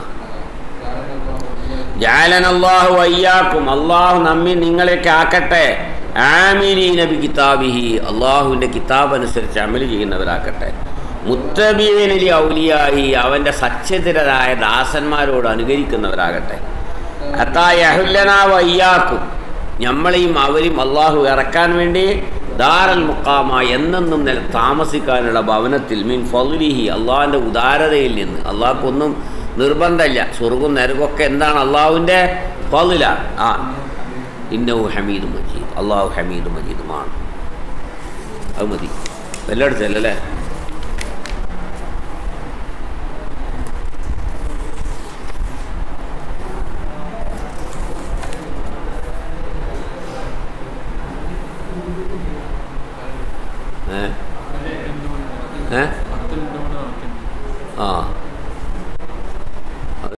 ജാലൻ അള്ളാഹു അയ്യാക്കും അള്ളാഹു നമ്മി നിങ്ങളെയൊക്കെ ആക്കട്ടെ ആമിലി നബി കിതാബിഹി അള്ളാഹുവിൻ്റെ കിതാബ് അനുസരിച്ച് അമല് ചെയ്യുന്നവരാക്കട്ടെ മുത്തബീനലി ഔലിയായി അവൻ്റെ സച്ചതിരരായ ദാസന്മാരോട് അനുകരിക്കുന്നവരാകട്ടെ അത്തായഹുല്ലനാവ് അയ്യാക്കും നമ്മളെയും അവരും അള്ളാഹു ഇറക്കാൻ വേണ്ടി ദാറൽ മുക്കാമ എന്നെന്നും നില താമസിക്കാനുള്ള ഭവനത്തിൽ മീൻ ഫലുലിഹി അള്ളാഹിൻ്റെ ഉദാരതയിൽ നിന്ന് അള്ളാഹ്ക്കൊന്നും നിർബന്ധമില്ല സ്വർഗം നരകമൊക്കെ എന്താണ് അള്ളാഹുവിൻ്റെ ഫലുലാണ് ആ ഇന്നവും ഹമീദ് മജീദ് അള്ളാഹു ഹമീദ് മജീദുമാണ് അത് മതി എല്ലായിടത്തും അല്ലേ